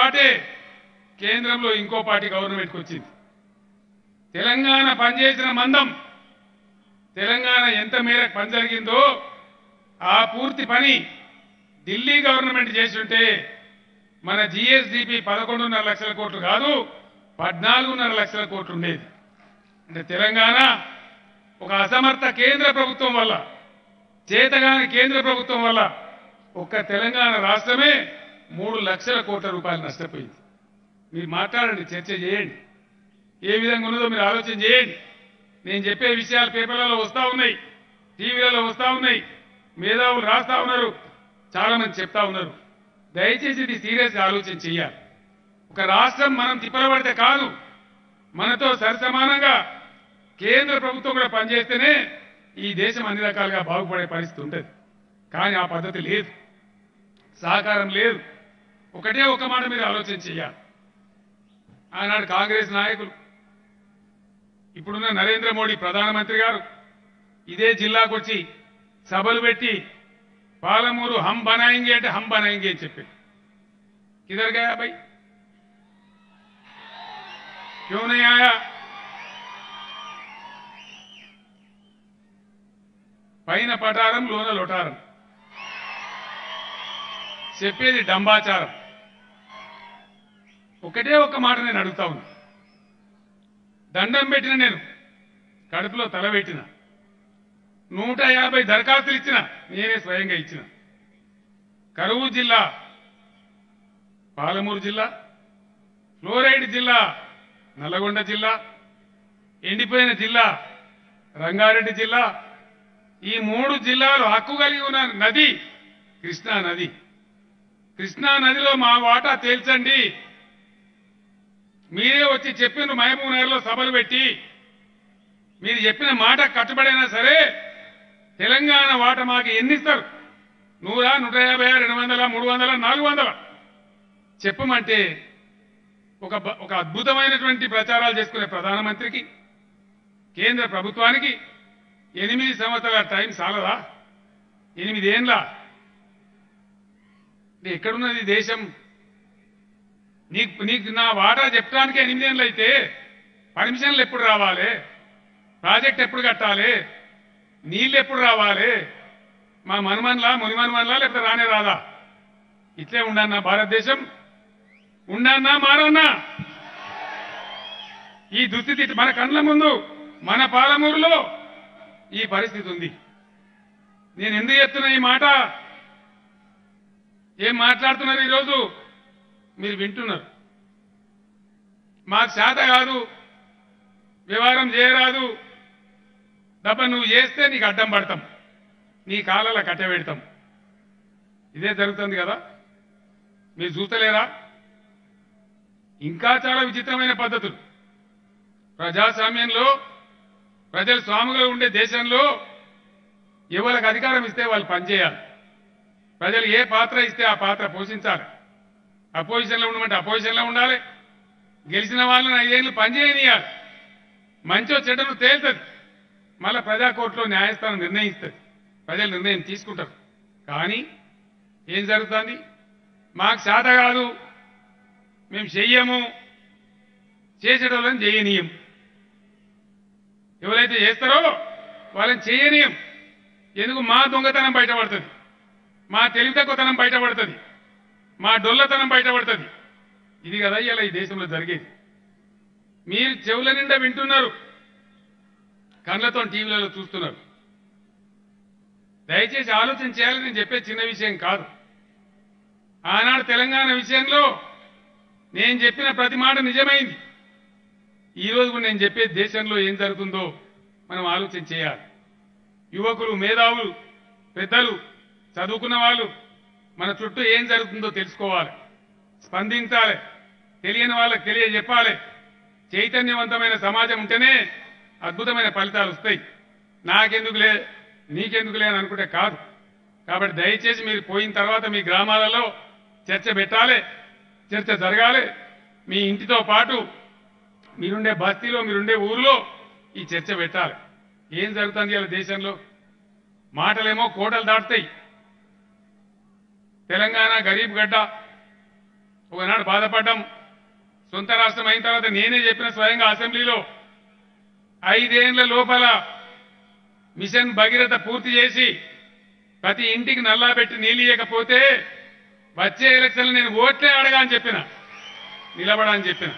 పాటే కేంద్రంలో ఇంకో పార్టీ గవర్నమెంట్కి వచ్చింది తెలంగాణ పనిచేసిన మందం తెలంగాణ ఎంత మేరకు పని జరిగిందో ఆ పూర్తి పని ఢిల్లీ గవర్నమెంట్ చేసి ఉంటే మన జిఎస్డిపి పదకొండున్నర లక్షల కోట్లు కాదు పద్నాలుగున్నర లక్షల కోట్లు ఉండేది అంటే తెలంగాణ ఒక అసమర్థ కేంద్ర ప్రభుత్వం వల్ల చేతగాని కేంద్ర ప్రభుత్వం వల్ల ఒక్క తెలంగాణ రాష్ట్రమే మూడు లక్షల కోట్ల రూపాయలు నష్టపోయింది మీరు మాట్లాడండి చర్చ చేయండి ఏ విధంగా ఉన్నదో మీరు ఆలోచన చేయండి నేను చెప్పే విషయాలు పేపర్లలో వస్తా ఉన్నాయి టీవీలలో వస్తా ఉన్నాయి మేధావులు రాస్తా ఉన్నారు చాలా మంది చెప్తా ఉన్నారు దయచేసి ఇది సీరియస్ గా ఆలోచన చేయాలి ఒక రాష్ట్రం మనం తిప్పలబడితే కాదు మనతో సరిసమానంగా కేంద్ర ప్రభుత్వం కూడా పనిచేస్తేనే ఈ దేశం అన్ని రకాలుగా బాగుపడే పరిస్థితి ఉంటుంది కానీ ఆ పద్ధతి లేదు సహకారం లేదు ఒకటే ఒక మాట మీరు ఆలోచన చేయాలి ఆనాడు కాంగ్రెస్ నాయకులు ఇప్పుడున్న నరేంద్ర మోడీ ప్రధానమంత్రి గారు ఇదే జిల్లాకు వచ్చి సభలు పెట్టి పాలమూరు హమ్ బనాయింగే అంటే హమ్ బనాయింగే అని చెప్పి కిదర్ గయా భయ్ క్యూ నహీ ఆయా పైన పటారం లోన లొటారం చెప్పేది డంబాచారం ఒకటే ఒక్క మాట నేను అడుగుతా ఉన్నా దండం పెట్టిన నేను కడుపులో తల పెట్టిన నూట యాభై దరఖాస్తులు ఇచ్చిన నేనే స్వయంగా ఇచ్చిన కరువు జిల్లా పాలమూరు జిల్లా ఫ్లోరైడ్ జిల్లా నల్లగొండ జిల్లా ఎండిపోయిన జిల్లా రంగారెడ్డి జిల్లా ఈ మూడు జిల్లాలు హక్కు కలిగి ఉన్న నది కృష్ణా నది కృష్ణా నదిలో మా వాటా తేల్చండి మీరే వచ్చి చెప్పిన మహబూబ్ నగర్లో సభలు పెట్టి మీరు చెప్పిన మాట కట్టుబడైనా సరే తెలంగాణ వాట మాకు ఎన్ని ఇస్తారు నూరా నూట యాభై రెండు వందల మూడు వందల నాలుగు వందల చెప్పమంటే ఒక బ- ఒక అద్భుతమైనటువంటి ప్రచారాలు చేసుకునే ప్రధానమంత్రికి కేంద్ర ప్రభుత్వానికి ఎనిమిది సంవత్సరాల టైం చాలదా ఎనిమిదేండ్ల అంటే ఎక్కడున్నది దేశం నీకు నీకు నా వాటా చెప్పడానికి ఎనిమిదేళ్ళు అయితే పర్మిషన్లు ఎప్పుడు రావాలి ప్రాజెక్ట్ ఎప్పుడు కట్టాలి నీళ్ళు ఎప్పుడు రావాలి మా మనుమన్లా మునిమనుమన్లా లేకపోతే రానే రాదా ఇట్లే ఉండన్నా భారతదేశం ఉండన్నా మారన్నా ఈ దుస్థితి మన కళ్ళ ముందు మన పాలమూరులో ఈ పరిస్థితి ఉంది నేను ఎందుకు చెప్తున్నా ఈ మాట ఏం మాట్లాడుతున్నారు ఈరోజు మీరు వింటున్నారు మాకు శాత కాదు వ్యవహారం చేయరాదు తప్ప నువ్వు చేస్తే నీకు అడ్డం పడతాం నీ కాళ్ళలో కట్టబెడతాం ఇదే జరుగుతుంది కదా మీరు చూస్తలేరా ఇంకా చాలా విచిత్రమైన పద్ధతులు ప్రజాస్వామ్యంలో ప్రజలు స్వాముగా ఉండే దేశంలో ఎవరికి అధికారం ఇస్తే వాళ్ళు పనిచేయాలి ప్రజలు ఏ పాత్ర ఇస్తే ఆ పాత్ర పోషించాలి అపోజిషన్లో ఉండమంటే అపోజిషన్లో ఉండాలి గెలిచిన వాళ్ళని ఐదేళ్ళు పనిచేయనియాలి మంచో చెడ్డను తేలుతుంది మళ్ళా ప్రజా కోర్టులో న్యాయస్థానం నిర్ణయిస్తుంది ప్రజలు నిర్ణయం తీసుకుంటారు కానీ ఏం జరుగుతుంది మాకు శాత కాదు మేము చెయ్యము చేసేటోళ్ళని చేయనీయం ఎవరైతే చేస్తారో వాళ్ళని చేయనీయం ఎందుకు మా దొంగతనం బయటపడుతుంది మా తెలివి తక్కువతనం బయటపడుతుంది మా డొల్లతనం బయటపడుతుంది ఇది కదా ఇలా ఈ దేశంలో జరిగేది మీరు చెవుల నిండా వింటున్నారు కళ్ళతో టీవీలలో చూస్తున్నారు దయచేసి ఆలోచన చేయాలని నేను చెప్పే చిన్న విషయం కాదు ఆనాడు తెలంగాణ విషయంలో నేను చెప్పిన ప్రతి మాట నిజమైంది ఈ రోజు కూడా నేను చెప్పే దేశంలో ఏం జరుగుతుందో మనం ఆలోచన చేయాలి యువకులు మేధావులు పెద్దలు చదువుకున్న వాళ్ళు మన చుట్టూ ఏం జరుగుతుందో తెలుసుకోవాలి స్పందించాలి తెలియని వాళ్ళకి తెలియజెప్పాలి చైతన్యవంతమైన సమాజం ఉంటేనే అద్భుతమైన ఫలితాలు వస్తాయి నాకెందుకులే నీకెందుకులే అని అనుకుంటే కాదు కాబట్టి దయచేసి మీరు పోయిన తర్వాత మీ గ్రామాలలో చర్చ పెట్టాలి చర్చ జరగాలి మీ ఇంటితో పాటు మీరుండే బస్తీలో మీరుండే ఊర్లో ఈ చర్చ పెట్టాలి ఏం జరుగుతుంది ఇలా దేశంలో మాటలేమో కోటలు దాటుతాయి తెలంగాణ గరీబ్ గడ్డ ఒకనాడు బాధపడ్డాం సొంత రాష్ట్రం అయిన తర్వాత నేనే చెప్పిన స్వయంగా అసెంబ్లీలో ఐదేండ్ల లోపల మిషన్ భగీరథ పూర్తి చేసి ప్రతి ఇంటికి నల్లా పెట్టి నీళ్ళు ఇవ్వకపోతే వచ్చే ఎలక్షన్లు నేను ఓట్లే అడగా అని చెప్పిన నిలబడా అని చెప్పిన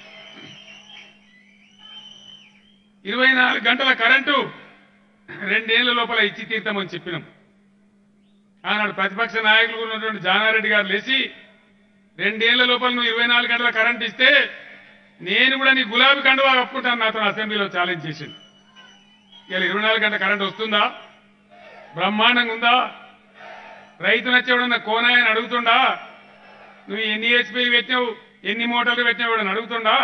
ఇరవై నాలుగు గంటల కరెంటు రెండేళ్ల లోపల ఇచ్చి తీర్థమని చెప్పినాం ఆనాడు ప్రతిపక్ష నాయకులు ఉన్నటువంటి జానారెడ్డి గారు లేచి రెండేళ్ల లోపల నువ్వు ఇరవై నాలుగు గంటల కరెంట్ ఇస్తే నేను కూడా నీ గులాబీ కండువా కప్పుకుంటాను నాతో అసెంబ్లీలో ఛాలెంజ్ చేసింది ఇలా ఇరవై నాలుగు గంటల కరెంట్ వస్తుందా బ్రహ్మాండంగా ఉందా రైతు నచ్చేవాడన్న కోనాయని అడుగుతుండా నువ్వు ఎన్ని హెచ్పీలు పెట్టినావు ఎన్ని మోటార్లు పెట్టినావు అని అడుగుతుండా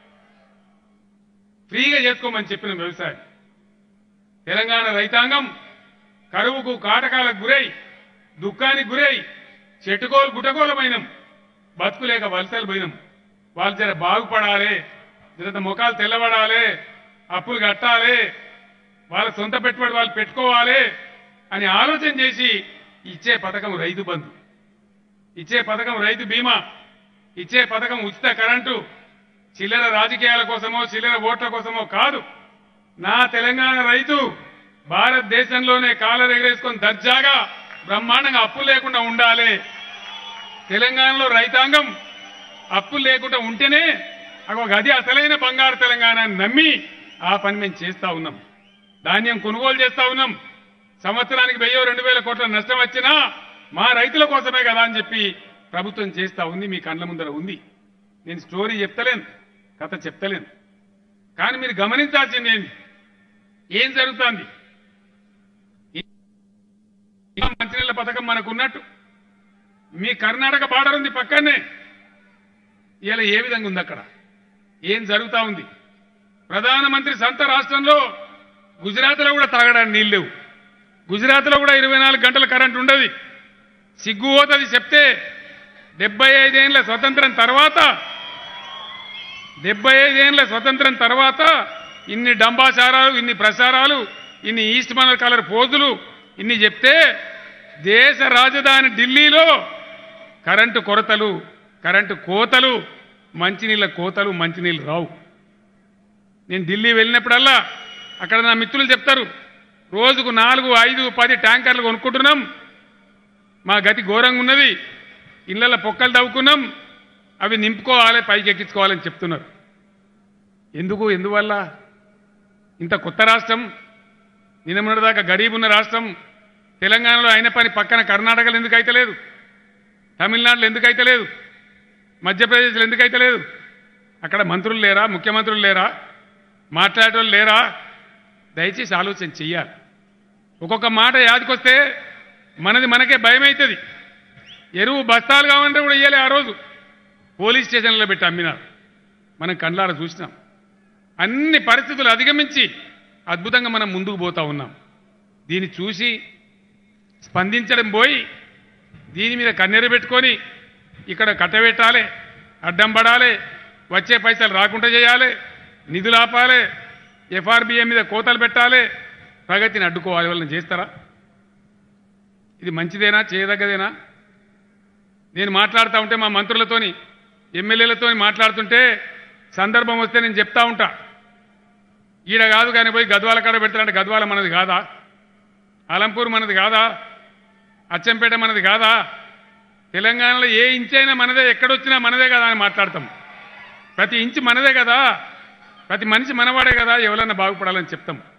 ఫ్రీగా చేసుకోమని చెప్పిన వ్యవసాయం తెలంగాణ రైతాంగం కరువుకు కాటకాలకు గురై దుఃఖానికి గురై చెట్టుకోలు గుటకోలమైనం బతుకులేక వలసలు పోయినాం వాళ్ళు జర బాగుపడాలి జర ముఖాలు తెల్లబడాలి అప్పులు కట్టాలి వాళ్ళ సొంత పెట్టుబడి వాళ్ళు పెట్టుకోవాలి అని ఆలోచన చేసి ఇచ్చే పథకం రైతు బంధు ఇచ్చే పథకం రైతు బీమా ఇచ్చే పథకం ఉచిత కరెంటు చిల్లర రాజకీయాల కోసమో చిల్లర ఓట్ల కోసమో కాదు నా తెలంగాణ రైతు భారతదేశంలోనే కాలర్ ఎగరేసుకొని దర్జాగా బ్రహ్మాండంగా అప్పులు లేకుండా ఉండాలి తెలంగాణలో రైతాంగం అప్పులు లేకుండా ఉంటేనే ఒక అది అసలైన బంగారు తెలంగాణ అని నమ్మి ఆ పని మేము చేస్తా ఉన్నాం ధాన్యం కొనుగోలు చేస్తా ఉన్నాం సంవత్సరానికి వెయ్యో రెండు వేల కోట్ల నష్టం వచ్చినా మా రైతుల కోసమే కదా అని చెప్పి ప్రభుత్వం చేస్తా ఉంది మీ కండ్ల ముందర ఉంది నేను స్టోరీ చెప్తలేను కథ చెప్తలేను కానీ మీరు గమనించాల్సింది ఏంటి ఏం జరుగుతోంది ఈ మంచినీళ్ళ పథకం మనకు ఉన్నట్టు మీ కర్ణాటక బార్డర్ ఉంది పక్కనే ఇలా ఏ విధంగా ఉంది అక్కడ ఏం జరుగుతా ఉంది ప్రధానమంత్రి సొంత రాష్ట్రంలో గుజరాత్లో కూడా తాగడానికి నీళ్ళు లేవు గుజరాత్లో కూడా ఇరవై నాలుగు గంటల కరెంట్ ఉండదు సిగ్గు పోతుంది చెప్తే డెబ్బై ఐదేళ్ల స్వతంత్రం తర్వాత డెబ్బై ఐదేళ్ల స్వతంత్రం తర్వాత ఇన్ని డంబాచారాలు ఇన్ని ప్రచారాలు ఇన్ని ఈస్ట్ మనల్ కలర్ పోజులు ఇన్ని చెప్తే దేశ రాజధాని ఢిల్లీలో కరెంటు కొరతలు కరెంటు కోతలు మంచినీళ్ళ కోతలు మంచినీళ్ళు రావు నేను ఢిల్లీ వెళ్ళినప్పుడల్లా అక్కడ నా మిత్రులు చెప్తారు రోజుకు నాలుగు ఐదు పది ట్యాంకర్లు కొనుక్కుంటున్నాం మా గతి ఘోరంగా ఉన్నది ఇళ్ళల్లో పొక్కలు తవ్వుకున్నాం అవి నింపుకోవాలి పైకి ఎక్కించుకోవాలని చెప్తున్నారు ఎందుకు ఎందువల్ల ఇంత కొత్త రాష్ట్రం నిన్నమన్నదాకా గరీబ్ ఉన్న రాష్ట్రం తెలంగాణలో అయిన పని పక్కన కర్ణాటకలో ఎందుకు అయితే లేదు తమిళనాడులో ఎందుకు అయితే లేదు మధ్యప్రదేశ్లో ఎందుకు అయితే లేదు అక్కడ మంత్రులు లేరా ముఖ్యమంత్రులు లేరా మాట్లాడేటోళ్ళు లేరా దయచేసి ఆలోచన చెయ్యాలి ఒక్కొక్క మాట యాదికొస్తే మనది మనకే భయం అవుతుంది ఎరువు బస్తాలు కావాలంటే కూడా ఇయ్యాలి ఆ రోజు పోలీస్ స్టేషన్లో పెట్టి అమ్మినారు మనం కండ్లారా చూసినాం అన్ని పరిస్థితులు అధిగమించి అద్భుతంగా మనం ముందుకు పోతా ఉన్నాం దీన్ని చూసి స్పందించడం పోయి దీని మీద కన్నెర పెట్టుకొని ఇక్కడ కట్టబెట్టాలి అడ్డం పడాలి వచ్చే పైసలు రాకుండా చేయాలి నిధులు ఆపాలి ఎఫ్ఆర్బిఎం మీద కోతలు పెట్టాలి ప్రగతిని అడ్డుకోవాలి వాళ్ళని చేస్తారా ఇది మంచిదేనా చేయదగ్గదేనా నేను మాట్లాడుతూ ఉంటే మా మంత్రులతోని ఎమ్మెల్యేలతోని మాట్లాడుతుంటే సందర్భం వస్తే నేను చెప్తా ఉంటా ఈడ కాదు కానీ పోయి గద్వాల కాడ పెడతారంటే గద్వాల మనది కాదా అలంపూర్ మనది కాదా అచ్చంపేట మనది కాదా తెలంగాణలో ఏ ఇంచైనా మనదే ఎక్కడొచ్చినా మనదే కదా అని మాట్లాడతాం ప్రతి ఇంచు మనదే కదా ప్రతి మనిషి మనవాడే కదా ఎవరన్నా బాగుపడాలని చెప్తాం